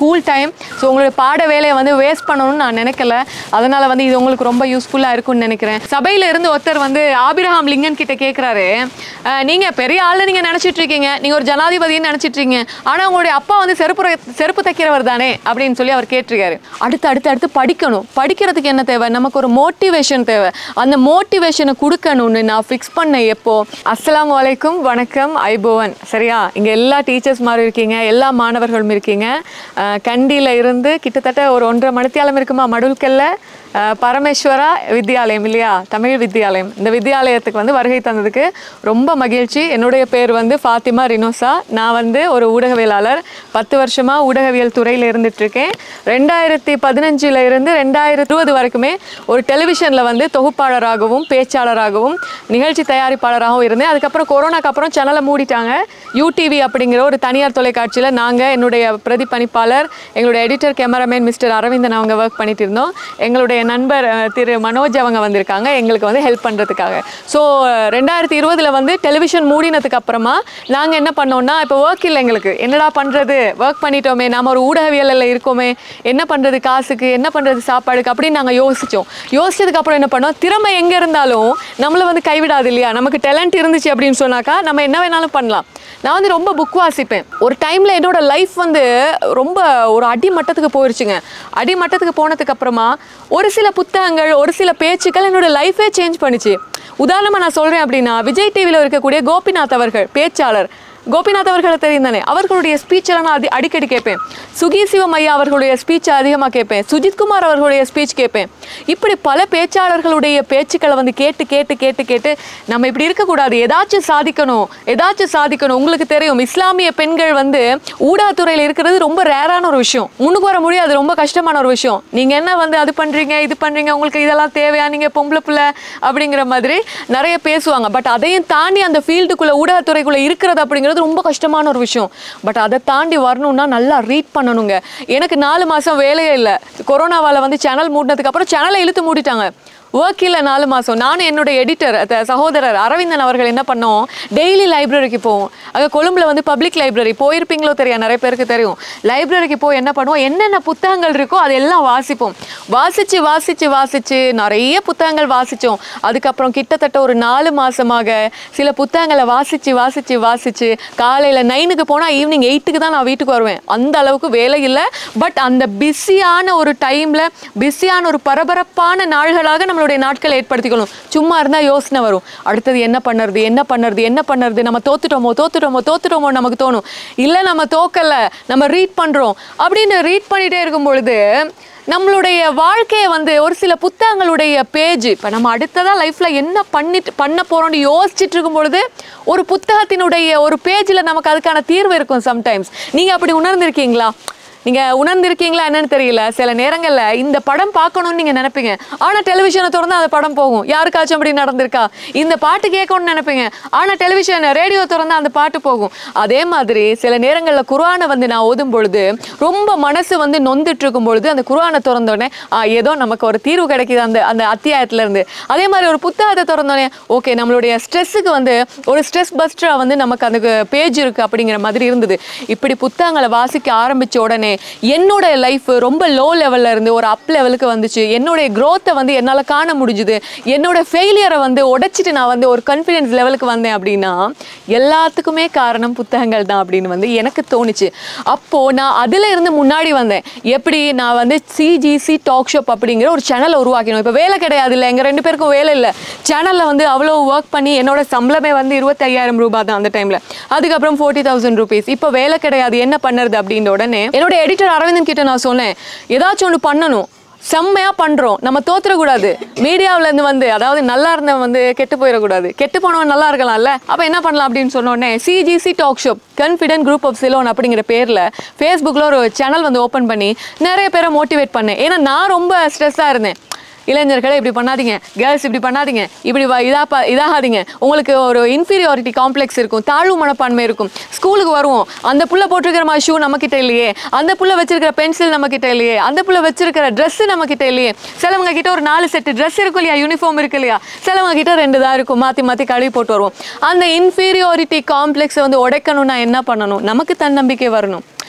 school time so உங்களுடைய பாட வேலையை வந்து வேஸ்ட் பண்ணணும்னு நான் நினைக்கல அதனால வந்து இது உங்களுக்கு ரொம்ப யூஸ்ஃபுல்லாக இருக்கும்னு நினைக்கிறேன் சபையில இருந்து ஒருத்தர் வந்து ஆபிரகாம் லிங்கன் கிட்ட கேட்குறாரு நீங்க பெரிய ஆளு நீங்க நினைச்சிட்டு இருக்கீங்க நீங்க ஒரு ஜனாதிபதின்னு நினைச்சிட்டு இருக்கீங்க ஆனா உங்களுடைய அப்பா வந்து செருப்பு ர- செருப்பு தைக்கிறவர் தானே அப்படின்னு சொல்லி அவர் கேட்டிருக்காரு அடுத்து அடுத்து அடுத்து படிக்கணும் படிக்கிறதுக்கு என்ன தேவை நமக்கு ஒரு மோட்டிவேஷன் தேவை அந்த மோட்டிவேஷனை கொடுக்கணும்னு நான் ஃபிக்ஸ் பண்ண எப்போ அஸ்ஸலாமு அலைக்கும் வணக்கம் ஐபோவன் சரியா இங்க எல்லா டீச்சர்ஸ் மாதிரி இருக்கீங்க எல்லா மாணவர்களும் இருக்கீங்க அஹ் கண்டியில இருந்து கிட்டத்தட்ட ஒரு ஒன்றரை மணித்தியாலம் இருக்குமா மடுல்கல்ல அஹ் பரமேஸ்வரா வித்யாலயம் இல்லையா தமிழ் வித்யாலயம் இந்த வித்யாலயத்துக்கு வந்து வருகை தந்ததுக்கு ரொம்ப மகிழ்ச்சி என்னுடைய பேர் வந்து ஃபாத்திமா ரினோசா நான் வந்து ஒரு ஊடகவியலாளர் பத்து வருஷமா ஊடகவியல் துறையில் இருந்துட்டு இருக்கேன் ரெண்டாயிரத்தி பதினஞ்சுல இருந்து ரெண்டாயிரத்தி இருபது வரைக்குமே ஒரு டெலிவிஷனில் வந்து தொகுப்பாளராகவும் பேச்சாளராகவும் நிகழ்ச்சி தயாரிப்பாளராகவும் இருந்தேன் அதுக்கப்புறம் கொரோனாக்கு அப்புறம் சேனலை மூடிட்டாங்க யூடிவி அப்படிங்கிற ஒரு தனியார் தொலைக்காட்சியில் நாங்கள் என்னுடைய பிரதிபலிப்பாளர் எங்களுடைய எடிட்டர் கேமராமேன் மிஸ்டர் அரவிந்தன் அவங்க ஒர்க் பண்ணிட்டு இருந்தோம் எங்களுடைய நண்பர் அஹ், திரு மனோஜ் அவங்க வந்திருக்காங்க எங்களுக்கு வந்து ஹெல்ப் பண்ணுறதுக்காக ஸோ ரெண்டாயிரத்தி இருபதில் வந்து டெலிவிஷன் மூடினதுக்கு அப்புறமா நாங்கள் என்ன பண்ணோம்னா இப்போ ஒர்க் இல்லை எங்களுக்கு என்னடா பண்ணுறது ஒர்க் பண்ணிட்டோமே நாம ஒரு ஊடகவியலில் இருக்கோமே என்ன பண்ணுறது காசுக்கு என்ன பண்ணுறது சாப்பாடுக்கு அப்படின்னு நாங்கள் யோசித்தோம் யோசிச்சதுக்கு அப்புறம் என்ன பண்ணோம் திறமை எங்கே இருந்தாலும் நம்மளை வந்து கைவிடாது இல்லையா நமக்கு டேலண்ட் இருந்துச்சு அப்படின்னு சொன்னாக்கா நம்ம என்ன வேணாலும் பண்ணலாம் நான் வந்து ரொம்ப புக் வாசிப்பேன் ஒரு டைமில் என்னோட லைஃப் வந்து ரொம்ப ஒரு அடிமட்டத்துக்கு போயிருச்சுங்க அடிமட்டத்துக்கு போனதுக்கு அப்புறமா ஒரு சில புத்தகங்கள் ஒரு சில பேச்சுக்கள் என்னோட லைஃபே சேஞ்ச் பண்ணுச்சு உதாரணமாக நான் சொல்கிறேன் அப்படின்னா விஜய் டிவியில் இருக்கக்கூடிய கோபிநாத் அவர்கள் பேச்சாளர் கோபிநாத் அவர்களை தெரியும் தானே அவர்களுடைய ஸ்பீச்செல்லாம் நான் அதி அடிக்கடி கேட்பேன் சுகி சிவம் ஐயா அவர்களுடைய ஸ்பீச்சை அதிகமாக கேட்பேன் சுஜித்குமார் அவர்களுடைய ஸ்பீச் கேட்பேன் இப்படி பல பேச்சாளர்களுடைய பேச்சுக்களை வந்து கேட்டு கேட்டு கேட்டு கேட்டு நம்ம இப்படி இருக்கக்கூடாது ஏதாச்சும் சாதிக்கணும் ஏதாச்சும் சாதிக்கணும் உங்களுக்கு தெரியும் இஸ்லாமிய பெண்கள் வந்து ஊடகத்துறையில் இருக்கிறது ரொம்ப ரேரான ஒரு விஷயம் முன்னுக்கு வர முடியாது ரொம்ப கஷ்டமான ஒரு விஷயம் நீங்கள் என்ன வந்து அது பண்ணுறீங்க இது பண்ணுறீங்க உங்களுக்கு இதெல்லாம் தேவையா நீங்கள் பொம்பளை பிள்ளை அப்படிங்கிற மாதிரி நிறைய பேசுவாங்க பட் அதையும் தாண்டி அந்த ஃபீல்டுக்குள்ளே ஊடகத்துறைக்குள்ளே இருக்கிறது அப்படிங்கிறது ரொம்ப கஷ்டமான ஒரு விஷயம் பட் அதை தாண்டி வரணும்னா நல்லா ரீட் பண்ணணுங்க எனக்கு நாலு மாதம் வேலையே இல்லை கொரோனாவால் வந்து சேனல் மூடினதுக்கு அப்புறம் சேனலை இழுத்து மூடிட்டாங்க ஒர்க் இல்லை நாலு மாதம் நானும் என்னுடைய எடிட்டர் சகோதரர் அரவிந்தன் அவர்கள் என்ன பண்ணோம் டெய்லி லைப்ரரிக்கு போவோம் அங்கே கொழும்புல வந்து பப்ளிக் லைப்ரரி போயிருப்பீங்களோ தெரியும் நிறைய பேருக்கு தெரியும் லைப்ரரிக்கு போய் என்ன பண்ணுவோம் என்னென்ன புத்தகங்கள் இருக்கோ அதெல்லாம் வாசிப்போம் வாசித்து வாசித்து வாசித்து நிறைய புத்தகங்கள் வாசித்தோம் அதுக்கப்புறம் கிட்டத்தட்ட ஒரு நாலு மாசமாக சில புத்தகங்களை வாசித்து வாசித்து வாசித்து காலையில் நைனுக்கு போனால் ஈவினிங் எயிட்டுக்கு தான் நான் வீட்டுக்கு வருவேன் அந்த அளவுக்கு வேலை இல்லை பட் அந்த பிஸியான ஒரு டைமில் பிஸியான ஒரு பரபரப்பான நாள்களாக நம்மளுடைய நாட்களை ஏற்படுத்திக்கணும் சும்மா இருந்தால் யோசனை வரும் அடுத்தது என்ன பண்ணுறது என்ன பண்ணுறது என்ன பண்ணுறது நம்ம தோத்துட்டோமோ தோத்துட்டோமோ தோத்துட்டோமோ நமக்கு தோணும் இல்லை நம்ம தோக்கலை நம்ம ரீட் பண்ணுறோம் அப்படின்னு ரீட் பண்ணிகிட்டே இருக்கும் பொழுது நம்மளுடைய வாழ்க்கையை வந்து ஒரு சில புத்தகங்களுடைய பேஜ் இப்போ நம்ம அடுத்ததாக லைஃப்பில் என்ன பண்ணிட்டு பண்ண போகிறோம்னு யோசிச்சுட்டு இருக்கும் பொழுது ஒரு புத்தகத்தினுடைய ஒரு பேஜில் நமக்கு அதுக்கான தீர்வு இருக்கும் சம்டைம்ஸ் நீங்கள் அப்படி உணர்ந்திருக்கீங்களா நீங்கள் உணர்ந்திருக்கீங்களா என்னன்னு தெரியல சில நேரங்களில் இந்த படம் பார்க்கணும்னு நீங்கள் நினைப்பீங்க ஆனால் டெலிவிஷனை திறந்தா அந்த படம் போகும் யாருக்காச்சும் அப்படி நடந்திருக்கா இந்த பாட்டு கேட்கணும்னு நினைப்பீங்க ஆனால் டெலிவிஷன் ரேடியோ திறந்தா அந்த பாட்டு போகும் அதே மாதிரி சில நேரங்களில் குர்ஆனை வந்து நான் ஓதும் பொழுது ரொம்ப மனசு வந்து நொந்துட்டு இருக்கும் பொழுது அந்த குர்ஆனை திறந்த உடனே ஆ, ஏதோ நமக்கு ஒரு தீர்வு கிடைக்குது அந்த அந்த அத்தியாயத்துல இருந்து அதே மாதிரி ஒரு புத்தகத்தை திறந்தோடனே ஓகே நம்மளுடைய ஸ்ட்ரெஸ்ஸுக்கு வந்து ஒரு ஸ்ட்ரெஸ் பஸ்டரா வந்து நமக்கு அந்த பேஜ் இருக்கு அப்படிங்கிற மாதிரி இருந்தது இப்படி புத்தகங்களை வாசிக்க ஆரம்பிச்ச உடனே என்னோட லைஃப் ரொம்ப லோ லெவல்ல இருந்து ஒரு அப் லெவலுக்கு வந்துச்சு என்னுடைய growth-அ வந்து என்னால் காண முடிஞ்சுது என்னோட ஃபெயிலியரை வந்து உடைச்சிட்டு நான் வந்து ஒரு கான்ஃபிடென்ஸ் லெவலுக்கு வந்தேன் அப்படின்னா எல்லாத்துக்குமே காரணம் புத்தகங்கள் தான் அப்படின்னு வந்து எனக்கு தோணுச்சு அப்போ நான் அதுல இருந்து முன்னாடி வந்தேன் எப்படி நான் வந்து சிஜிசி டாக் ஷாப் அப்படிங்கிற ஒரு சேனலை உருவாக்கணும் இப்போ வேலை கிடையாது இல்லை எங்கள் ரெண்டு பேருக்கும் வேலை இல்லை சேனலில் வந்து அவ்வளோ ஒர்க் பண்ணி என்னோட சம்பளமே வந்து இருபத்தி ஐயாயிரம் ரூபாய் தான் அந்த டைமில் அதுக்கப்புறம் ஃபோர்ட்டி தௌசண்ட் ருபீஸ் இப்போ வேலை கிடையாது என்ன பண்ணுறது அப்படின்ற உடனே என்னோட எடிட்டர் அரவிந்தன் கிட்ட நான் சொன்னேன் ஏதாச்சும் ஒன்று பண்ணணும் செம்மையா பண்றோம் நம்ம தோத்துறக்கூடாது மீடியாவுல இருந்து வந்து அதாவது நல்லா இருந்தவன் வந்து கெட்டு போயிடக்கூடாது கெட்டு போனவன் நல்லா இருக்கலாம்ல அப்ப என்ன பண்ணலாம் அப்படின்னு சொன்ன உடனே CGC dog shop confident group of Ceylon அப்படிங்கிற பேர்ல ஃபேஸ்புக்கில் ஒரு சேனல் வந்து ஓப்பன் பண்ணி நிறைய பேரை மோட்டிவேட் பண்ணேன் ஏன்னா நான் ரொம்ப ஸ்ட்ரெஸ்ஸாக இருந்தேன் இளைஞர்களே இப்படி பண்ணாதீங்க கேர்ள்ஸ் இப்படி பண்ணாதீங்க இப்படி வ- இதா ப இதாகாதீங்க உங்களுக்கு ஒரு இன்ஃபீரியாரிட்டி காம்ப்ளெக்ஸ் இருக்கும் தாழ்வு மனப்பான்மை இருக்கும் ஸ்கூலுக்கு வருவோம் அந்த புள்ள போட்டிருக்கிற மாதிரி ஷூ நம்மக்கிட்ட இல்லையே அந்த புள்ள வச்சிருக்கிற பென்சில் நம்மக்கிட்ட இல்லையே அந்த புள்ள வச்சிருக்கிற ட்ரெஸ் நம்மக்கிட்ட இல்லையே சிலவங்க கிட்ட ஒரு நாலு செட்டு ட்ரெஸ் இருக்கும் இல்லையா யூனிஃபார்ம் இருக்கு இல்லையா சிலவங்க கிட்ட ரெண்டு தான் இருக்கும் மாற்றி மாற்றி கழுவி போட்டு வருவோம் அந்த இன்ஃபீரியாரிட்டி காம்ப்ளெக்ஸை வந்து உடைக்கணும்னா என்ன பண்ணணும் நமக்கு தன்னம்பிக்கை வரணும்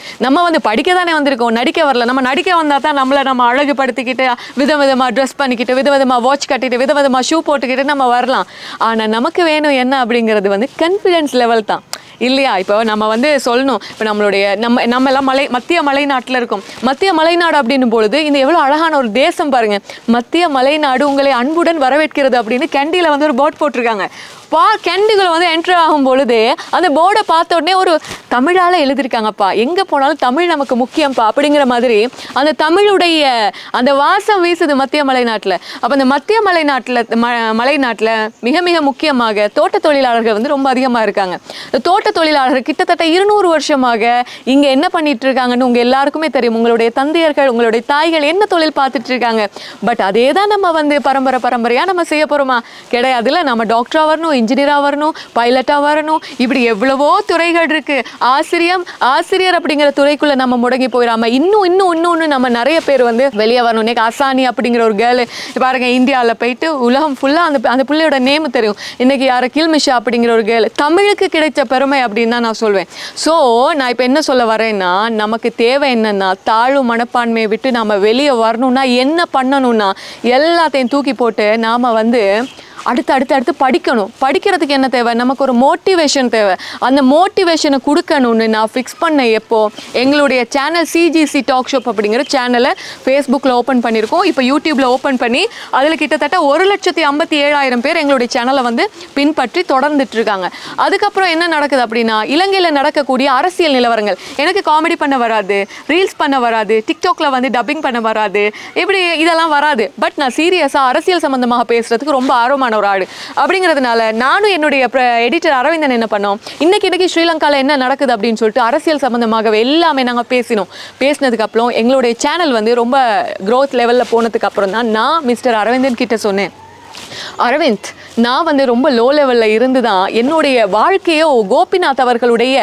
நம்ம வந்து படிக்க தானே வந்திருக்கோம் நடிக்க வரல நம்ம நடிக்க வந்தால் தான் நம்மளை நம்ம அழகுபடுத்திக்கிட்டு விதவிதமாக ட்ரெஸ் பண்ணிக்கிட்டு விதவிதமாக வாட்ச் கட்டிட்டு விதவிதமாக ஷூ போட்டுக்கிட்டு நம்ம வரலாம் ஆனால் நமக்கு வேணும் என்ன அப்படிங்கிறது வந்து கான்ஃபிடென்ஸ் லெவல் தான் இல்லையா இப்போ நம்ம வந்து சொல்லணும் இப்போ நம்மளுடைய நம்ம நம்ம எல்லாம் மலை மத்திய மலைநாட்டில் இருக்கோம் மத்திய மலைநாடு அப்படின்னும் பொழுது இந்த எவ்வளோ அழகான ஒரு தேசம் பாருங்க மத்திய மலைநாடு உங்களை அன்புடன் வரவேற்கிறது அப்படின்னு கேண்டியில் வந்து ஒரு போர்ட் போட்டிருக்காங்க பா கேண்டிகளை வந்து என்ட்ரு ஆகும் பொழுது அந்த போர்டை பார்த்த உடனே ஒரு தமிழால் எழுதியிருக்காங்கப்பா எங்கே போனாலும் தமிழ் நமக்கு முக்கியம்ப்பா அப்படிங்கிற மாதிரி அந்த தமிழுடைய அந்த வாசம் வீசுது மத்திய மலைநாட்டில் அப்போ அந்த மத்திய மலைநாட்டில் ம மலைநாட்டில் மிக மிக முக்கியமாக தோட்ட தொழிலாளர்கள் வந்து ரொம்ப அதிகமாக இருக்காங்க இந்த தோட்ட தொழிலாளர்கள் கிட்டத்தட்ட இருநூறு வருஷமாக இங்கே என்ன பண்ணிட்டு இருக்காங்கன்னு உங்கள் எல்லாருக்குமே தெரியும் உங்களுடைய தந்தையர்கள் உங்களுடைய தாய்கள் என்ன தொழில் பார்த்துட்டு இருக்காங்க பட் அதே தான் நம்ம வந்து பரம்பரை பரம்பரையாக நம்ம செய்ய போகிறோமா கிடையாதுல்ல நம்ம டாக்டராக வரணும் இன்ஜினியராக வரணும் பைலட்டாக வரணும் இப்படி எவ்வளவோ துறைகள் இருக்கு ஆசிரியம் ஆசிரியர் அப்படிங்கிற துறைக்குள்ள நம்ம முடங்கி போயிடாம இன்னும் இன்னும் இன்னொன்று நம்ம நிறைய பேர் வந்து வெளியே வரணும் இன்னைக்கு அசானி அப்படிங்கிற ஒரு கேர்ள் பாருங்க இந்தியாவில் போயிட்டு உலகம் ஃபுல்லாக அந்த அந்த பிள்ளையோட நேம் தெரியும் இன்னைக்கு யார கில்மிஷா அப்படிங்கிற ஒரு கேர்ள் தமிழுக்கு கிடைச்ச பெருமை அப்படின்னு தான் நான் சொல்வேன் ஸோ நான் இப்போ என்ன சொல்ல வரேன்னா நமக்கு தேவை என்னன்னா தாழ்வு மனப்பான்மையை விட்டு நாம வெளியே வரணும்னா என்ன பண்ணணும்னா எல்லாத்தையும் தூக்கி போட்டு நாம வந்து அடுத்து அடுத்து அடுத்து படிக்கணும் படிக்கிறதுக்கு என்ன தேவை நமக்கு ஒரு மோட்டிவேஷன் தேவை அந்த மோட்டிவேஷனை கொடுக்கணும்னு நான் ஃபிக்ஸ் பண்ண எப்போ எங்களுடைய சேனல் சிஜிசி டாக் ஷோப் அப்படிங்கிற சேனலை ஃபேஸ்புக்கில் ஓப்பன் பண்ணியிருக்கோம் இப்போ யூடியூப்பில் ஓப்பன் பண்ணி அதில் கிட்டத்தட்ட ஒரு லட்சத்தி ஐம்பத்தி ஏழாயிரம் பேர் எங்களுடைய சேனலை வந்து பின்பற்றி தொடர்ந்துட்டு இருக்காங்க அதுக்கப்புறம் என்ன நடக்குது அப்படின்னா இலங்கையில் நடக்கக்கூடிய அரசியல் நிலவரங்கள் எனக்கு காமெடி பண்ண வராது ரீல்ஸ் பண்ண வராது டிக்டாக்ல வந்து டப்பிங் பண்ண வராது இப்படி இதெல்லாம் வராது பட் நான் சீரியஸாக அரசியல் சம்பந்தமாக பேசுறதுக்கு ரொம்ப ஆர்வமான ஒரு ஆடு அப்படிங்கிறதுனால நானும் என்னுடைய எடிட்டர் அரவிந்தன் என்ன பண்ணோம் இன்னைக்கு இன்னைக்கு ஸ்ரீலங்காவில் என்ன நடக்குது அப்படின்னு சொல்லிட்டு அரசியல் சம்பந்தமாகவே எல்லாமே நாங்கள் பேசினோம் பேசினதுக்கு அப்புறம் எங்களுடைய சேனல் வந்து ரொம்ப growth லெவலில் போனதுக்கு அப்புறம் தான் நான் மிஸ்டர் அரவிந்தன் கிட்ட சொன்னேன் அரவிந்த் நான் வந்து ரொம்ப லோ லெவலில் இருந்து தான் என்னுடைய வாழ்க்கையோ கோபிநாத் அவர்களுடைய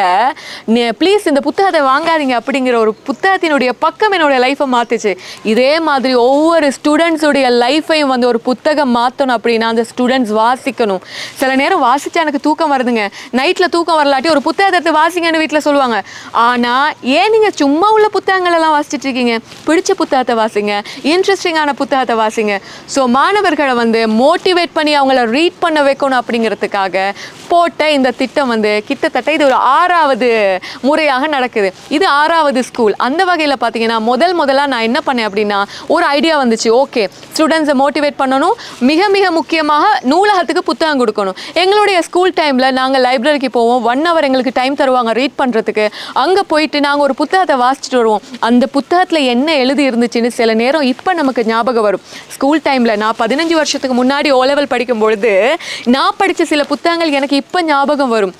ப்ளீஸ் இந்த புத்தகத்தை வாங்காதீங்க அப்படிங்கிற ஒரு புத்தகத்தினுடைய பக்கம் என்னுடைய லைஃப்பை மாற்றுச்சு இதே மாதிரி ஒவ்வொரு ஸ்டூடெண்ட்ஸுடைய லைஃப்பையும் வந்து ஒரு புத்தகம் மாற்றணும் அப்படின்னா அந்த ஸ்டூடெண்ட்ஸ் வாசிக்கணும் சில நேரம் வாசிச்சா எனக்கு தூக்கம் வருதுங்க நைட்டில் தூக்கம் வரலாட்டி ஒரு புத்தகத்தை எடுத்து வாசிங்கன்னு வீட்டில் சொல்லுவாங்க ஆனால் ஏன் நீங்கள் சும்மா உள்ள புத்தகங்கள் எல்லாம் வாசிச்சிட்டு இருக்கீங்க பிடிச்ச புத்தகத்தை வாசிங்க இன்ட்ரெஸ்டிங்கான புத்தகத்தை வாசிங்க ஸோ மாணவர்களை வந்து மோட்டிவேட் பண்ணி அவங்கள ரீட் பண்ண வைக்கணும் அப்படிங்கிறதுக்காக போட்ட இந்த திட்டம் வந்து கிட்டத்தட்ட இது ஒரு ஆறாவது முறையாக நடக்குது இது ஆறாவது ஸ்கூல் அந்த வகையில் பார்த்தீங்கன்னா முதல் முதலாக நான் என்ன பண்ணேன் அப்படின்னா ஒரு ஐடியா வந்துச்சு ஓகே ஸ்டூடெண்ட்ஸை மோட்டிவேட் பண்ணணும் மிக மிக முக்கியமாக நூலகத்துக்கு புத்தகம் கொடுக்கணும் எங்களுடைய ஸ்கூல் டைமில் நாங்கள் லைப்ரரிக்கு போவோம் ஒன் ஹவர் எங்களுக்கு டைம் தருவாங்க ரீட் பண்ணுறதுக்கு அங்கே போயிட்டு நாங்கள் ஒரு புத்தகத்தை வாசிச்சுட்டு வருவோம் அந்த புத்தகத்தில் என்ன எழுதி இருந்துச்சுன்னு சில நேரம் இப்போ நமக்கு ஞாபகம் வரும் ஸ்கூல் டைமில் நான் பதினஞ்சு வருஷத்துக்கு முன்னாடி ஓ லெவல் படிக்கும் பொழுது நான் படித்த சில புத்தகங்கள் எனக்கு இப்போ ஞாபகம் வரும்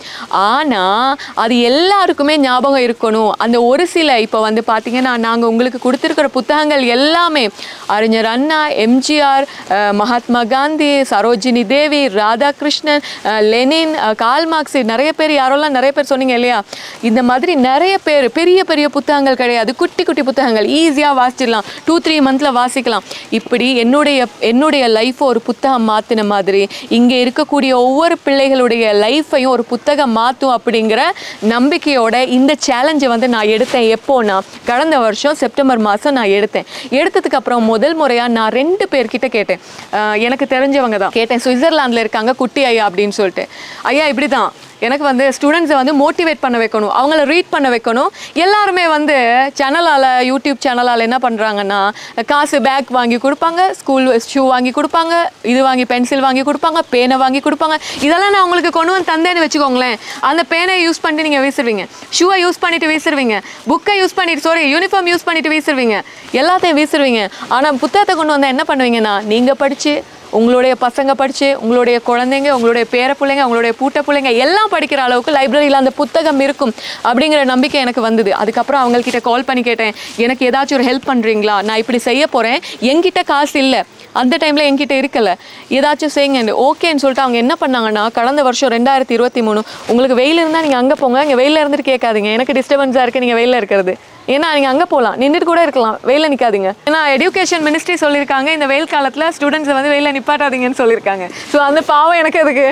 ஆனால் அது எல்லாருக்குமே ஞாபகம் இருக்கணும் அந்த ஒரு சில இப்போ வந்து பார்த்தீங்கன்னா நாங்கள் உங்களுக்கு கொடுத்துருக்கிற புத்தகங்கள் எல்லாமே அறிஞர் அண்ணா எம்ஜிஆர் அஹ், மகாத்மா காந்தி சரோஜினி தேவி ராதாகிருஷ்ணன் அஹ், லெனின் அஹ், கால் மார்க்ஸ் நிறைய பேர் யாரெல்லாம் நிறைய பேர் சொன்னீங்க இல்லையா இந்த மாதிரி நிறைய பேர் பெரிய பெரிய புத்தகங்கள் கிடையாது குட்டி குட்டி புத்தகங்கள் ஈஸியாக வாசிச்சிடலாம் டூ த்ரீ மந்த்தில் வாசிக்கலாம் இப்படி என்னுடைய என்னுடைய லைஃப்பை ஒரு புத்தகம் மாற்றின மாதிரி இங்கே இருக்கக்கூடிய ஒவ்வொரு பிள்ளைகளுடைய லைஃப்பையும் ஒரு புத்தகம் மாற்றும் அப்படிங்கிற நம்பிக்கையோட இந்த சேலஞ்சை வந்து நான் எடுத்தேன் எப்போனா கடந்த வருஷம் செப்டம்பர் மாதம் நான் எடுத்தேன் எடுத்ததுக்கு அப்புறம் முதல் முறையாக நான் ரெண்டு பேர்கிட்ட கேட்டேன் அஹ் எனக்கு தெரிஞ்சவங்க தான் கேட்டேன் சுவிட்சர்லாந்தில் இருக்காங்க குட்டி ஐயா அப்படின்னு சொல்லிட்டு ஐயா இப்படி தான் எனக்கு வந்து ஸ்டூடெண்ட்ஸை வந்து மோட்டிவேட் பண்ண வைக்கணும் அவங்கள ரீட் பண்ண வைக்கணும் எல்லாருமே வந்து சேனலால் யூடியூப் சேனலால் என்ன பண்ணுறாங்கன்னா காசு பேக் வாங்கி கொடுப்பாங்க ஸ்கூல் ஷூ வாங்கி கொடுப்பாங்க இது வாங்கி பென்சில் வாங்கி கொடுப்பாங்க பேனை வாங்கி கொடுப்பாங்க இதெல்லாம் நான் உங்களுக்கு கொண்டு வந்து தந்தேன்னு வச்சுக்கோங்களேன் அந்த பேனை யூஸ் பண்ணிட்டு நீங்கள் வீசிடுவீங்க ஷூவை யூஸ் பண்ணிட்டு வீசிடுவீங்க புக்கை யூஸ் பண்ணிட்டு சாரி யூனிஃபார்ம் யூஸ் பண்ணிட்டு வீசிடுவீங்க எல்லாத்தையும் வீசிடுவீங்க ஆனால் புத்தகத்தை கொண்டு வந்தால் என்ன பண்ணுவீங்கன்னா நீங்கள் படித்து உங்களுடைய பசங்க படித்து உங்களுடைய குழந்தைங்க உங்களுடைய பேர பிள்ளைங்க உங்களுடைய பூட்ட பிள்ளைங்க எல்லாம் படிக்கிற அளவுக்கு லைப்ரரியில் அந்த புத்தகம் இருக்கும் அப்படிங்கிற நம்பிக்கை எனக்கு வந்தது அதுக்கப்புறம் அவங்கக்கிட்ட கால் பண்ணி கேட்டேன் எனக்கு ஏதாச்சும் ஒரு ஹெல்ப் பண்ணுறீங்களா நான் இப்படி செய்ய போகிறேன் என்கிட்ட காசு இல்லை அந்த டைமில் என்கிட்ட இருக்கல ஏதாச்சும் செய்யுங்க ஓகேன்னு சொல்லிட்டு அவங்க என்ன பண்ணாங்கன்னா கடந்த வருஷம் ரெண்டாயிரத்தி இருபத்தி மூணு உங்களுக்கு வெயில் இருந்தால் நீங்கள் அங்கே போங்க இங்கே வெயிலில் இருந்துட்டு கேட்காதீங்க எனக்கு டிஸ்டர்பன்ஸாக இருக்குது நீங்கள் வெயிலில் இருக்கிறது ஏன்னா நீங்கள் அங்கே போகலாம் நின்றுட்டு கூட இருக்கலாம் வெயில நிற்காதீங்க ஏன்னா எஜுகேஷன் மினிஸ்ட்ரி சொல்லியிருக்காங்க இந்த வெயில் காலத்தில் ஸ்டூடெண்ட்ஸை வந்து வெயில நிப்பாட்டாதீங்கன்னு சொல்லியிருக்காங்க ஸோ அந்த பாவம் எனக்கு அதுக்கு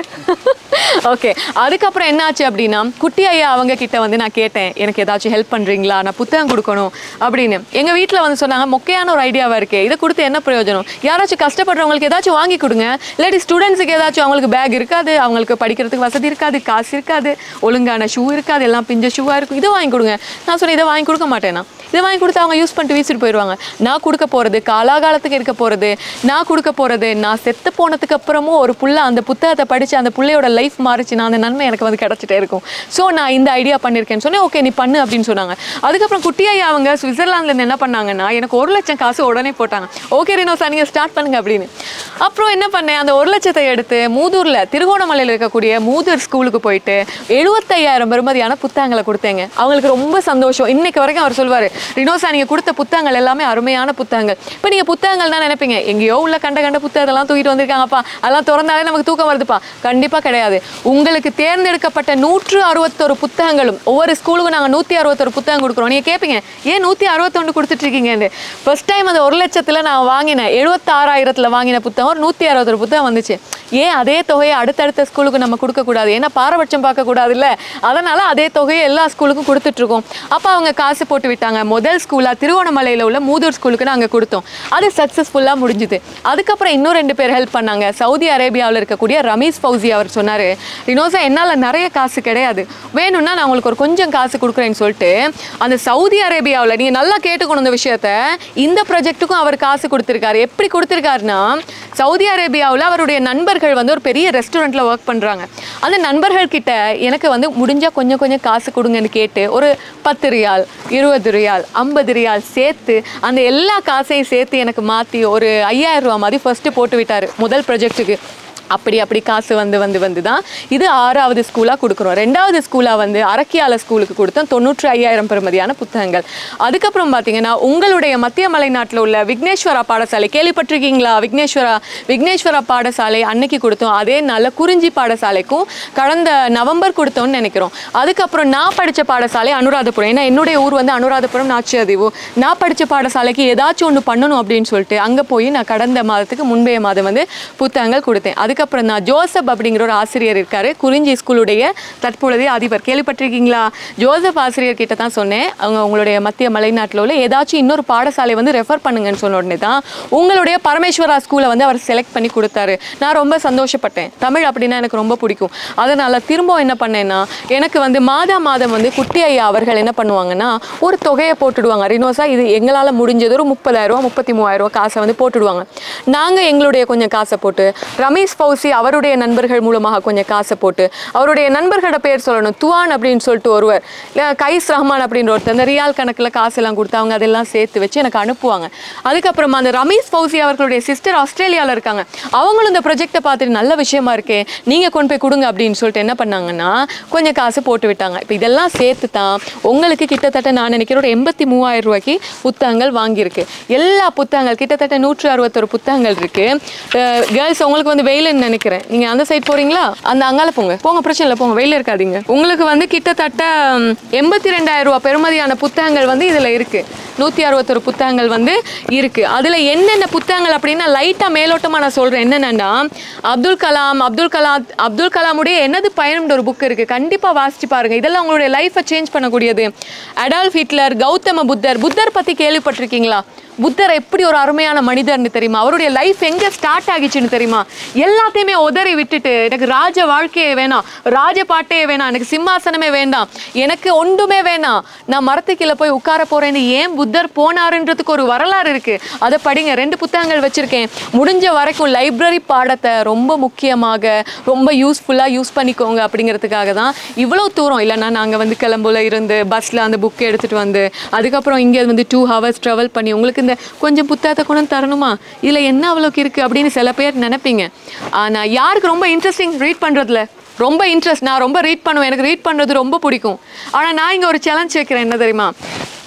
ஓகே அதுக்கப்புறம் என்னாச்சு அப்படின்னா குட்டி ஐயா அவங்க கிட்ட வந்து நான் கேட்டேன் எனக்கு ஏதாச்சும் ஹெல்ப் பண்ணுறீங்களா நான் புத்தகம் கொடுக்கணும் அப்படின்னு எங்கள் வீட்டில் வந்து சொன்னாங்க மொக்கையான ஒரு ஐடியாவாக இருக்கே இதை கொடுத்து என்ன பிரயோஜனம் யாராச்சும் கஷ்டப்படுறவங்களுக்கு ஏதாச்சும் வாங்கி கொடுங்க இல்லாட்டி ஸ்டூடெண்ட்ஸுக்கு ஏதாச்சும் அவங்களுக்கு பேக் இருக்காது அவங்களுக்கு படிக்கிறதுக்கு வசதி இருக்காது காசு இருக்காது ஒழுங்கான ஷூ இருக்காது எல்லாம் பிஞ்ச ஷூவாக இருக்கும் இதை வாங்கி கொடுங்க நான் சொன்னேன் இதை வாங்கி கொடுக்க மாட்டேனா இதை வாங்கி கொடுத்து அவங்க யூஸ் பண்ணிட்டு வீசிட்டு போயிடுவாங்க நான் கொடுக்க போகிறது காலாகாலத்துக்கு இருக்க போகிறது நான் கொடுக்க போகிறது நான் செத்து போனதுக்கு அப்புறமும் ஒரு புள்ள அந்த புத்தகத்தை படித்து அந்த புள்ளையோட லைஃப் மாறிச்சுன்னா அந்த நன்மை எனக்கு வந்து கிடச்சிட்டே இருக்கும் ஸோ நான் இந்த ஐடியா பண்ணியிருக்கேன்னு சொன்னேன் ஓகே நீ பண்ணு அப்படின்னு சொன்னாங்க அதுக்கப்புறம் குட்டியாய் அவங்க சுவிட்சர்லாந்துலேருந்து என்ன பண்ணாங்கன்னா எனக்கு ஒரு லட்சம் காசு உடனே போட்டாங்க ஓகே ரினோசா நீங்கள் ஸ்டார்ட் பண்ணுங்க அப்படின்னு அப்புறம் என்ன பண்ணேன் அந்த ஒரு லட்சத்தை எடுத்து மூதூரில் திருகோணமலையில் இருக்கக்கூடிய மூதூர் ஸ்கூலுக்கு போயிட்டு எழுபத்தையாயிரம் பெறுமதியான புத்தகங்களை கொடுத்தேங்க அவங்களுக்கு ரொம்ப சந்தோஷம் இன்னைக்கு வரைக்கும் அவர் சொல்வார் ரினோசா நீங்கள் கொடுத்த புத்தகங்கள் எல்லாமே அருமையான புத்தகங்கள் இப்போ நீங்கள் புத்தகங்கள் தான் நினைப்பீங்க எங்கேயோ உள்ள கண்ட கண்ட புத்தகத்தெல்லாம் தூக்கிட்டு வந்திருக்காங்கப்பா அதெல்லாம் திறந்தாலே நமக்கு தூக்கம் வருதுப்பா கண்டிப்பாக கிடையாது உங்களுக்கு தேர்ந்தெடுக்கப்பட்ட நூற்று அறுபத்தொரு புத்தகங்களும் ஒவ்வொரு ஸ்கூலுக்கும் நாங்கள் நூற்றி அறுபத்தொரு புத்தகம் கொடுக்குறோம் நீங்கள் கேட்பீங்க ஏன் நூற்றி அறுபத்தொன்று கொடுத்துட்ருக்கீங்கன்னு ஃபர்ஸ்ட் டைம் அந்த ஒரு லட்சத்தில் நான் வாங்கினேன் எழுபத்தாறாயிரத்தில் வாங்கின புத்தகம் ஒரு நூற்றி அறுபத்தொரு புத்தகம் வந்துச்சு ஏன் அதே தொகையை அடுத்தடுத்த ஸ்கூலுக்கு நம்ம கொடுக்கக்கூடாது ஏன்னா பாரபட்சம் பார்க்கக்கூடாதுல்ல அதனால் அதே தொகையை எல்லா ஸ்கூலுக்கும் கொடுத்துட்ருக்கோம் அப்போ அவங்க காசு போட்டு விட்டாங்க முதல் ஸ்கூலாக திருவண்ணாமலையில் உள்ள மூதூர் ஸ்கூலுக்கு நாங்கள் கொடுத்தோம் அது சக்ஸஸ்ஃபுல்லாக முடிஞ்சுது அதுக்கப்புறம் இன்னும் ரெண்டு பேர் ஹெல்ப் பண்ணாங்க சவுதி அரேபியாவில் இருக்கக்கூடிய ரமீஸ் ஃபௌசி அவர் சொன்னார் ரினோசா என்னால் நிறைய காசு கிடையாது வேணும்னா நான் உங்களுக்கு ஒரு கொஞ்சம் காசு கொடுக்குறேன்னு சொல்லிட்டு அந்த சவுதி அரேபியாவில் நீங்கள் நல்லா கேட்டுக்கணும் இந்த விஷயத்த இந்த ப்ராஜெக்ட்டுக்கும் அவர் காசு கொடுத்துருக்காரு எப்படி கொடுத்துருக்காருன்னா சவுதி அரேபியாவில் அவருடைய நண்பர்கள் வந்து ஒரு பெரிய ரெஸ்டாரண்ட்டில் ஒர்க் பண்ணுறாங்க அந்த நண்பர்கள் கிட்ட எனக்கு வந்து முடிஞ்சால் கொஞ்சம் கொஞ்சம் காசு கொடுங்கன்னு கேட்டு ஒரு பத்து ரியால் இருபது ரியால் ஐம்பது ரியால் சேர்த்து அந்த எல்லா காசையும் சேர்த்து எனக்கு மாற்றி ஒரு ஐயாயிரம் ரூபா மாதிரி ஃபஸ்ட்டு போட்டு விட்டார் முதல் ப்ராஜெக்ட்டுக்கு அப்படி அப்படி காசு வந்து வந்து வந்து தான் இது ஆறாவது ஸ்கூலாக கொடுக்குறோம் ரெண்டாவது ஸ்கூலாக வந்து அரக்கியால ஸ்கூலுக்கு கொடுத்தோம் தொண்ணூற்றி ஐயாயிரம் பெறுமதியான புத்தகங்கள் அதுக்கப்புறம் பார்த்தீங்கன்னா உங்களுடைய மத்திய மலைநாட்டில் உள்ள விக்னேஸ்வரா பாடசாலை கேள்விப்பட்டிருக்கீங்களா விக்னேஸ்வரா விக்னேஸ்வரா பாடசாலை அன்னைக்கு கொடுத்தோம் அதே நல்ல குறிஞ்சி பாடசாலைக்கும் கடந்த நவம்பர் கொடுத்தோம்னு நினைக்கிறோம் அதுக்கப்புறம் நான் படித்த பாடசாலை அனுராதபுரம் ஏன்னா என்னுடைய ஊர் வந்து அனுராதபுரம் நாச்சியாதீவு நான் படித்த பாடசாலைக்கு ஏதாச்சும் ஒன்று பண்ணணும் அப்படின்னு சொல்லிட்டு அங்கே போய் நான் கடந்த மாதத்துக்கு முன்பைய மாதம் வந்து புத்தகங்கள் கொடுத்தேன் அதுக்கப்புறம் நான் ஜோசப் அப்படிங்கிற ஒரு ஆசிரியர் இருக்காரு குறிஞ்சி ஸ்கூலுடைய தற்பொழுதைய அதிபர் கேள்விப்பட்டிருக்கீங்களா ஜோசப் ஆசிரியர் கிட்ட தான் சொன்னேன் அவங்க உங்களுடைய மத்திய மலைநாட்டில் உள்ள ஏதாச்சும் இன்னொரு பாடசாலை வந்து ரெஃபர் பண்ணுங்கன்னு சொன்ன உடனே தான் உங்களுடைய பரமேஸ்வரா ஸ்கூலை வந்து அவர் செலக்ட் பண்ணி கொடுத்தாரு நான் ரொம்ப சந்தோஷப்பட்டேன் தமிழ் அப்படின்னா எனக்கு ரொம்ப பிடிக்கும் அதனால் திரும்ப என்ன பண்ணேன்னா எனக்கு வந்து மாதா மாதம் வந்து குட்டி ஐயா அவர்கள் என்ன பண்ணுவாங்கன்னா ஒரு தொகையை போட்டுடுவாங்க ரினோசா இது எங்களால் முடிஞ்சது ஒரு முப்பதாயிரம் ரூபா முப்பத்தி மூவாயிரம் ரூபா காசை வந்து போட்டுடுவாங்க நாங்கள் எங்களுடைய கொஞ்சம் காசை போட்டு ரமேஷ் ஃபௌசி அவருடைய நண்பர்கள் மூலமாக கொஞ்சம் காசை போட்டு அவருடைய நண்பர்களோட பேர் சொல்லணும் துவான் அப்படின்னு சொல்லிட்டு ஒருவர் இல்லை கைஸ் ரஹ்மான் அப்படின்ற ஒருத்தர் அந்த ரியால் கணக்கில் காசெல்லாம் கொடுத்து அவங்க அதெல்லாம் சேர்த்து வச்சு எனக்கு அனுப்புவாங்க அதுக்கப்புறமா அந்த ரமேஷ் ஃபௌசி அவர்களுடைய சிஸ்டர் ஆஸ்திரேலியாவில் இருக்காங்க அவங்களும் இந்த ப்ரொஜெக்டை பார்த்துட்டு நல்ல விஷயமா இருக்கே நீங்கள் கொண்டு போய் கொடுங்க அப்படின்னு சொல்லிட்டு என்ன பண்ணாங்கன்னா கொஞ்சம் காசு போட்டு விட்டாங்க இப்போ இதெல்லாம் சேர்த்து தான் உங்களுக்கு கிட்டத்தட்ட நான் நினைக்கிறேன் ஒரு எண்பத்தி மூவாயிரம் ரூபாய்க்கு புத்தகங்கள் வாங்கியிருக்கு எல்லா புத்தகங்கள் கிட்டத்தட்ட நூற்று அறுபத்தொரு புத்தகங்கள் இருக்கு கேர்ள்ஸ் உங்களுக்கு வந்து வெயிலுன்னு நினைக்கிறேன் நீங்க அந்த சைட் போறீங்களா அந்த அங்கால போங்க போங்க பிரச்சனை இல்லை போங்க வெயில இருக்காதீங்க உங்களுக்கு வந்து கிட்டத்தட்ட எண்பத்தி ரெண்டாயிரம் ரூபாய் பெறுமதியான புத்தகங்கள் வந்து இதுல இருக்கு நூற்றி அறுபத்தொரு புத்தகங்கள் வந்து இருக்கு அதுல என்னென்ன புத்தகங்கள் அப்படின்னா லைட்டா மேலோட்டமா நான் சொல்றேன் என்னென்னா அப்துல் கலாம் அப்துல் கலாம் அப்துல் கலாமுடைய என்னது பயணம்ன்ற ஒரு புக் இருக்கு கண்டிப்பா வாசிச்சு பாருங்க இதெல்லாம் உங்களுடைய லைஃப்பை சேஞ்ச் பண்ணக்கூடியது அடால்ஃப் ஹிட்லர் கௌதம புத்தர் புத்தர் பத்தி கேள்விப்பட்டிருக்கீங்களா புத்தர் எப்படி ஒரு அருமையான மனிதர்னு தெரியுமா அவருடைய லைஃப் எங்க ஸ்டார்ட் ஆகிச்சுன்னு தெரியுமா எல்லாத்தையுமே உதறி விட்டுட்டு எனக்கு ராஜ வாழ்க்கையே வேணாம் ராஜ பாட்டையே வேணாம் எனக்கு சிம்மாசனமே வேண்டாம் எனக்கு ஒன்றுமே வேணாம் நான் மரத்துக்கீழே போய் உட்கார போறேன்னு ஏன் புத்தர் போனாருன்றதுக்கு ஒரு வரலாறு இருக்கு அதை படிங்க ரெண்டு புத்தகங்கள் வச்சிருக்கேன் முடிஞ்ச வரைக்கும் லைப்ரரி பாடத்தை ரொம்ப முக்கியமாக ரொம்ப யூஸ்ஃபுல்லாக யூஸ் பண்ணிக்கோங்க அப்படிங்கிறதுக்காக தான் இவ்வளோ தூரம் இல்லைன்னா நாங்கள் வந்து கிளம்புல இருந்து பஸ்ஸில் அந்த புக்கை எடுத்துகிட்டு வந்து அதுக்கப்புறம் இங்கே வந்து டூ ஹவர்ஸ் ட்ராவல் பண்ணி உங்களுக்கு இந்த கொஞ்சம் புத்தகத்தை கொண்டு வந்து தரணுமா இதில் என்ன அவ்வளோக்கு இருக்குது அப்படின்னு சில பேர் நினைப்பீங்க ஆனால் யாருக்கு ரொம்ப இன்ட்ரெஸ்டிங் ரீட் பண்ணுறதுல ரொம்ப இன்ட்ரெஸ்ட் நான் ரொம்ப ரீட் பண்ணுவேன் எனக்கு ரீட் பண்ணுறது ரொம்ப பிடிக்கும் ஆனால் நான் இங்கே ஒரு சேலஞ்ச் வைக்கிறேன் என்ன தெரியுமா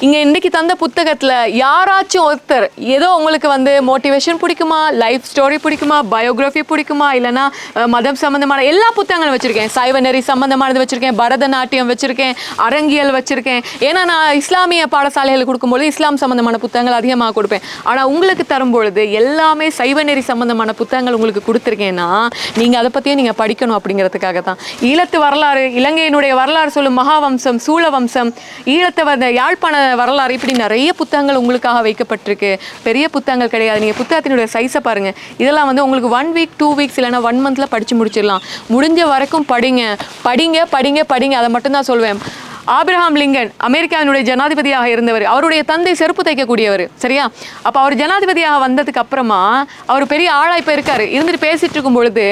இங்கே இன்னைக்கு தந்த புத்தகத்தில் யாராச்சும் ஒருத்தர் ஏதோ உங்களுக்கு வந்து மோட்டிவேஷன் பிடிக்குமா லைஃப் ஸ்டோரி பிடிக்குமா பயோகிராஃபி பிடிக்குமா இல்லைன்னா அஹ், மதம் சம்மந்தமான எல்லா புத்தகங்களும் வச்சுருக்கேன் சைவ நெறி சம்மந்தமானது வச்சுருக்கேன் பரதநாட்டியம் வச்சுருக்கேன் அரங்கியல் வச்சுருக்கேன் ஏன்னா நான் இஸ்லாமிய பாடசாலைகள் கொடுக்கும்போது இஸ்லாம் சம்மந்தமான புத்தகங்கள் அதிகமாக கொடுப்பேன் ஆனால் உங்களுக்கு தரும்பொழுது எல்லாமே சைவ நெறி சம்மந்தமான புத்தகங்கள் உங்களுக்கு கொடுத்துருக்கேன்னா நீங்கள் அதை பற்றியும் நீங்கள் படிக்கணும் அப்படிங்கிறதுக்காக தான் ஈழத்து வரலாறு இலங்கையினுடைய வரலாறு சொல்லும் மகாவம்சம் சூழவம்சம் ஈழத்தை வந்த யாழ்ப்பாண வரலாறு இப்படி நிறைய புத்தகங்கள் உங்களுக்காக வைக்கப்பட்டிருக்கு பெரிய புத்தகங்கள் கிடையாது நீங்கள் புத்தகத்தினுடைய சைஸை பாருங்கள் இதெல்லாம் வந்து உங்களுக்கு ஒன் வீக் டூ வீக்ஸ் இல்லைன்னா ஒன் மந்தில் படித்து முடிச்சிடலாம் முடிஞ்ச வரைக்கும் படிங்க படிங்க படிங்க படிங்க அதை மட்டும்தான் சொல்வேன் ஆபிரகாம் லிங்கன் அமெரிக்காவினுடைய ஜனாதிபதியாக இருந்தவர் அவருடைய தந்தை செருப்பு தைக்கக்கூடியவர் சரியா அப்போ அவர் ஜனாதிபதியாக வந்ததுக்கு அப்புறமா அவர் பெரிய ஆளா இப்போ இருக்காரு இருந்துட்டு பேசிட்டு இருக்கும் பொழுது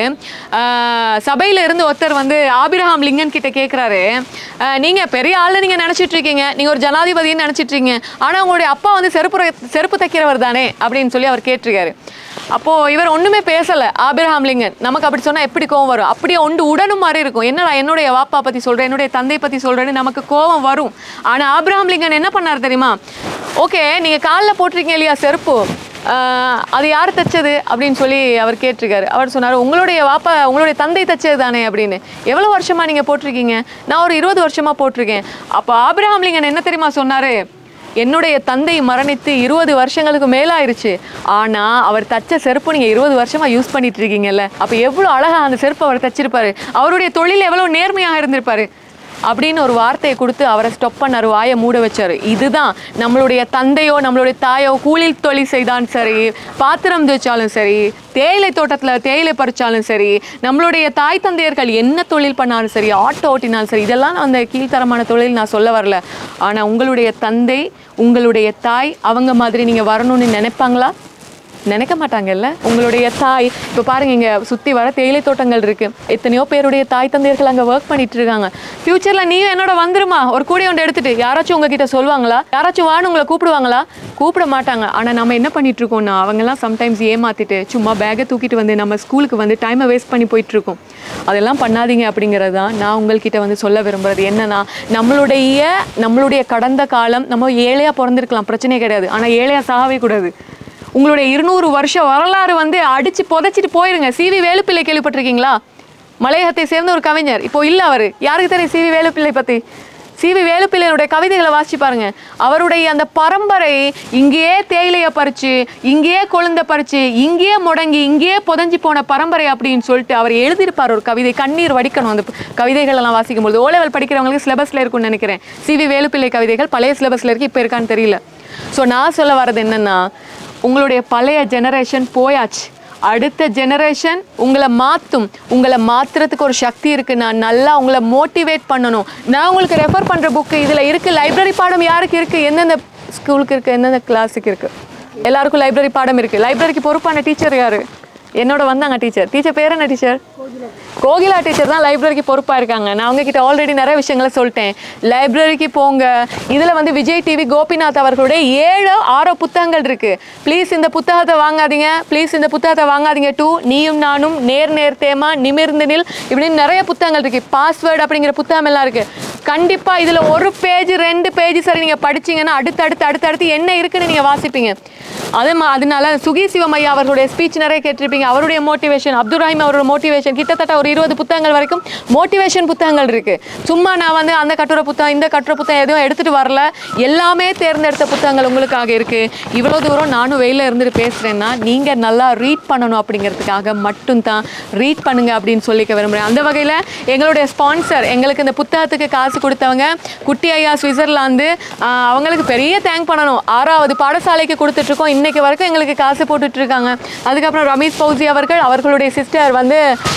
ஆஹ், சபையில இருந்து ஒருத்தர் வந்து ஆபிரகாம் லிங்கன் கிட்ட கேட்குறாரு நீங்க பெரிய ஆளு நீங்க நினைச்சிட்டு இருக்கீங்க நீங்க ஒரு ஜனாதிபதின்னு நினைச்சிட்டு இருக்கீங்க ஆனா உங்களுடைய அப்பா வந்து செருப்பு ர- செருப்பு தைக்கிறவர் தானே அப்படின்னு சொல்லி அவர் கேட்டிருக்காரு அப்போ இவர் ஒண்ணுமே பேசல ஆபிரகாம் லிங்கன் நமக்கு அப்படி சொன்னா எப்படி கோவம் வரும் அப்படியே ஒன்று உடனும் மாதிரி இருக்கும் என்னடா என்னுடைய வாப்பா பத்தி சொல்றேன் என்னுடைய தந்தை பத்தி சொல்றேன்னு நமக்கு கோவம் வரும் ஆனா ஆபிரகாம் லிங்கன் என்ன பண்ணார் தெரியுமா ஓகே நீங்க காலில் போட்டிருக்கீங்க இல்லையா செருப்பு ஆஹ், அது யார் தைச்சது அப்படின்னு சொல்லி அவர் கேட்டிருக்காரு அவர் சொன்னார் உங்களுடைய வாப்பா உங்களுடைய தந்தை தைச்சது தானே அப்படின்னு எவ்வளோ வருஷமா நீங்க போட்டிருக்கீங்க நான் ஒரு இருபது வருஷமா போட்டிருக்கேன் அப்போ ஆபிரகாம் லிங்கன் என்ன தெரியுமா சொன்னாரு என்னுடைய தந்தை மரணித்து இருபது வருஷங்களுக்கு மேலாயிருச்சு ஆனா அவர் தச்ச செருப்பு நீங்க இருபது வருஷமா யூஸ் பண்ணிட்டு இருக்கீங்கல்ல அப்ப எவ்வளவு அழகா அந்த செருப்பு அவர் தச்சிருப்பாரு அவருடைய தொழில் எவ்வளவு நேர்மையாக இருந்திருப்பாரு அப்படின்னு ஒரு வார்த்தையை கொடுத்து அவரை ஸ்டொப் பண்ணாரு வாயை மூட வச்சாரு இதுதான் நம்மளுடைய தந்தையோ நம்மளுடைய தாயோ கூலி தொழில் செய்தான் சரி பாத்திரம் தேய்ச்சாலும் சரி தேயிலை தோட்டத்தில் தேயிலை பறிச்சாலும் சரி நம்மளுடைய தாய் தந்தையர்கள் என்ன தொழில் பண்ணாலும் சரி ஆட்டோ ஓட்டினாலும் சரி இதெல்லாம் அந்த கீழ்த்தரமான தொழில் நான் சொல்ல வரல ஆனால் உங்களுடைய தந்தை உங்களுடைய தாய் அவங்க மாதிரி நீங்கள் வரணும்னு நினைப்பாங்களா நினைக்க மாட்டாங்கல்ல உங்களுடைய தாய் இப்போ பாருங்க இங்க சுத்தி வர தேயிலை தோட்டங்கள் இருக்கு எத்தனையோ பேருடைய தாய் தந்தையர்கள் அங்க ஒர்க் பண்ணிட்டு இருக்காங்க ஃபியூச்சர்ல நீயும் என்னோட வந்துருமா ஒரு கூடை ஒன்று எடுத்துட்டு யாராச்சும் உங்ககிட்ட சொல்லுவாங்களா யாராச்சும் வான்னு உங்களை கூப்பிடுவாங்களா கூப்பிட மாட்டாங்க ஆனா நம்ம என்ன பண்ணிட்டு இருக்கோம்னா அவங்கெல்லாம் சம்டைம்ஸ் ஏமாத்திட்டு சும்மா பேக்கை தூக்கிட்டு வந்து நம்ம ஸ்கூலுக்கு வந்து டைமை வேஸ்ட் பண்ணி போயிட்டு இருக்கோம் அதெல்லாம் பண்ணாதீங்க அப்படிங்கிறது தான் நான் உங்கள்கிட்ட வந்து சொல்ல விரும்புறது என்னன்னா நம்மளுடைய நம்மளுடைய கடந்த காலம் நம்ம ஏழையா பிறந்திருக்கலாம் பிரச்சனையே கிடையாது ஆனா ஏழையா சாகவே கூடாது உங்களுடைய இருநூறு வருஷ வரலாறு வந்து அடிச்சு புதைச்சிட்டு போயிருங்க சிவி வேலுப்பிள்ளை கேள்விப்பட்டிருக்கீங்களா மலையகத்தை சேர்ந்த ஒரு கவிஞர் இப்போ இல்ல அவர் யாருக்கு தெரியும் சிவி வேலுப்பிள்ளை பத்தி சிவி வேலுப்பிள்ளையுடைய கவிதைகளை வாசிச்சு பாருங்க அவருடைய அந்த பரம்பரை இங்கேயே தேயிலையை பறிச்சு இங்கேயே கொழுந்த பறிச்சு இங்கேயே முடங்கி இங்கேயே புதஞ்சு போன பரம்பரை அப்படின்னு சொல்லிட்டு அவர் எழுதியிருப்பார் ஒரு கவிதை கண்ணீர் வடிக்கணும் அந்த கவிதைகள் எல்லாம் வாசிக்கும் பொழுது ஓ லெவல் படிக்கிறவங்களுக்கு சிலபஸ்ல இருக்கும்னு நினைக்கிறேன் சிவி வேலுப்பிள்ளை கவிதைகள் பழைய சிலபஸ்ல இருக்கு இப்போ இருக்கான்னு தெரியல ஸோ நான் சொல்ல வர்றது என்னன்னா உங்களுடைய பழைய ஜெனரேஷன் போயாச்சு அடுத்த ஜெனரேஷன் உங்களை மாற்றும் உங்களை மாத்துறதுக்கு ஒரு சக்தி இருக்கு நான் நல்லா உங்களை மோட்டிவேட் பண்ணணும் நான் உங்களுக்கு ரெஃபர் பண்ற புக்கு இதுல இருக்கு லைப்ரரி பாடம் யாருக்கு இருக்கு எந்தெந்த ஸ்கூலுக்கு இருக்கு எந்தெந்த கிளாஸுக்கு இருக்கு எல்லாருக்கும் லைப்ரரி பாடம் இருக்கு லைப்ரரிக்கு பொறுப்பான டீச்சர் யாரு என்னோட வந்தாங்க டீச்சர் டீச்சர் பேர் என்ன டீச்சர் கோகிலா டீச்சர் தான் லைப்ரரிக்கு பொறுப்பாக இருக்காங்க நான் உங்ககிட்ட ஆல்ரெடி நிறைய விஷயங்களை சொல்லிட்டேன் லைப்ரரிக்கு போங்க இதில் வந்து விஜய் டிவி கோபிநாத் அவர்களுடைய ஏழு ஆறோ புத்தகங்கள் இருக்கு ப்ளீஸ் இந்த புத்தகத்தை வாங்காதீங்க ப்ளீஸ் இந்த புத்தகத்தை வாங்காதீங்க டூ நீயும் நானும் நேர் நேர் தேமா நிமிர்ந்து நில் இப்படின்னு நிறைய புத்தகங்கள் இருக்கு பாஸ்வேர்டு அப்படிங்கிற புத்தகம் எல்லாம் இருக்கு கண்டிப்பா இதுல ஒரு பேஜ் ரெண்டு பேஜ் சரி நீங்க படிச்சீங்கன்னா அடுத்து அடுத்து அடுத்து அடுத்து என்ன இருக்குன்னு நீங்க வாசிப்பீங்க அதே மா அதனால சுகி சிவமையா அவர்களுடைய ஸ்பீச் நிறைய கேட்டிருப்பீங்க அவருடைய மோட்டிவேஷன் அப்துல் ரஹீம் அவரோட மோட்டிவேஷன் கிட்டத்தட்ட ஒரு இருபது புத்தகங்கள் வரைக்கும் மோட்டிவேஷன் புத்தகங்கள் இருக்கு சும்மா நான் வந்து அந்த கட்டுரை புத்தகம் இந்த கட்டுரை புத்தகம் எதுவும் எடுத்துட்டு வரல எல்லாமே தேர்ந்தெடுத்த புத்தகங்கள் உங்களுக்காக இருக்கு இவ்வளோ தூரம் நானும் வெயில இருந்துட்டு பேசுறேன்னா நீங்க நல்லா ரீட் பண்ணணும் அப்படிங்கிறதுக்காக மட்டும்தான் ரீட் பண்ணுங்க அப்படின்னு சொல்லிக்க விரும்புறேன் அந்த வகையில் எங்களுடைய ஸ்பான்சர் எங்களுக்கு இந்த புத்தகத்துக்கு காசு கொடுத்தவங்க குட்டி ஐயா சுவிட்சர்லாந்து ஆஹ், அவங்களுக்கு பெரிய தேங்க் பண்ணணும் ஆறாவது பாடசாலைக்கு கொடுத்துட்டு இருக்கோம் இன்னைக்கு வரைக்கும் எங்களுக்கு காசு போட்டுட்டு இருக்காங்க அதுக்கப்புறம் ரமேஷ் ஃபௌசி அவர்கள் அவர்களுடைய சிஸ்டர் வந்து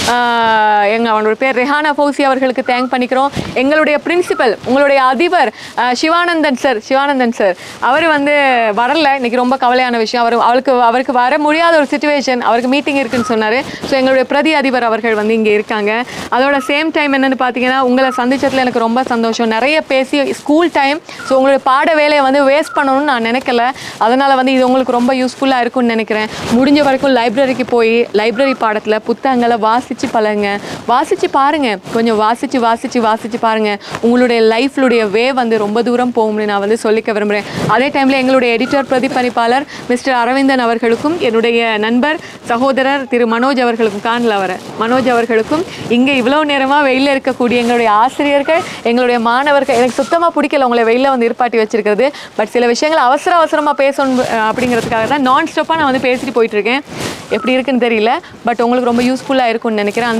ஆஹ், எங்க அவனோட பேர் ரெஹானா ஃபௌசி அவர்களுக்கு தேங்க் பண்ணிக்கிறோம் எங்களுடைய பிரின்சிபல் உங்களுடைய அதிபர் ஆஹ், சிவானந்தன் சார் சிவானந்தன் சார் அவர் வந்து வரல இன்னைக்கு ரொம்ப கவலையான விஷயம் அவர் அவருக்கு அவருக்கு வர முடியாத ஒரு சுச்சுவேஷன் அவருக்கு மீட்டிங் இருக்குன்னு சொன்னார் ஸோ எங்களுடைய பிரதி அதிபர் அவர்கள் வந்து இங்கே இருக்காங்க அதோட சேம் டைம் என்னன்னு பார்த்தீங்கன்னா உங்களை சந்திச்சதுல எனக்கு ரொம்ப சந்தோஷம் நிறைய பேசி ஸ்கூல் டைம் ஸோ உங்களுடைய பாட வேலையை வந்து வேஸ்ட் பண்ணணும்னு நான் நினைக்கல அதனால் வந்து இது உங்களுக்கு ரொம்ப யூஸ்ஃபுல்லாக இருக்கும்னு நினைக்கிறேன் முடிஞ்ச வரைக்கும் லைப்ரரிக்கு போய் லைப்ரரி பாடத்தில் புத்தகங்களை வாசித்து பழகுங்க வாசித்து பாருங்கள் கொஞ்சம் வாசித்து வாசித்து வாசித்து பாருங்கள் உங்களுடைய லைஃப்லுடைய வே வந்து ரொம்ப தூரம் போகும்னு நான் வந்து சொல்லிக்க விரும்புகிறேன் அதே டைமில் எங்களுடைய எடிட்டர் பிரதிபலிப்பாளர் மிஸ்டர் அரவிந்தன் அவர்களுக்கும் என்னுடைய நண்பர் சகோதரர் திரு மனோஜ் அவர்களுக்கும் காணல வர மனோஜ் அவர்களுக்கும் இங்கே இவ்வளோ நேரமாக வெயிலில் இருக்கக்கூடிய எங்களுடைய ஆசிரியர்கள் எங்களுடைய மாணவர்கள் எனக்கு சுத்தமாக பிடிக்கல உங்களை வெயிலில் வந்து இருப்பாட்டி வச்சிருக்கிறது பட் சில விஷயங்கள் அவசர அவசரமாக பேசணும் அஹ், அப்படிங்கிறதுக்காக தான் நான் ஸ்டாப்பாக நான் வந்து பேசிட்டு போயிட்டு இருக்கேன் எப்படி இருக்குன்னு தெரியல பட் உங்களுக்கு ரொம்ப யூஸ்ஃபுல்லாக இருக்கும்னு நினைக்கிறேன்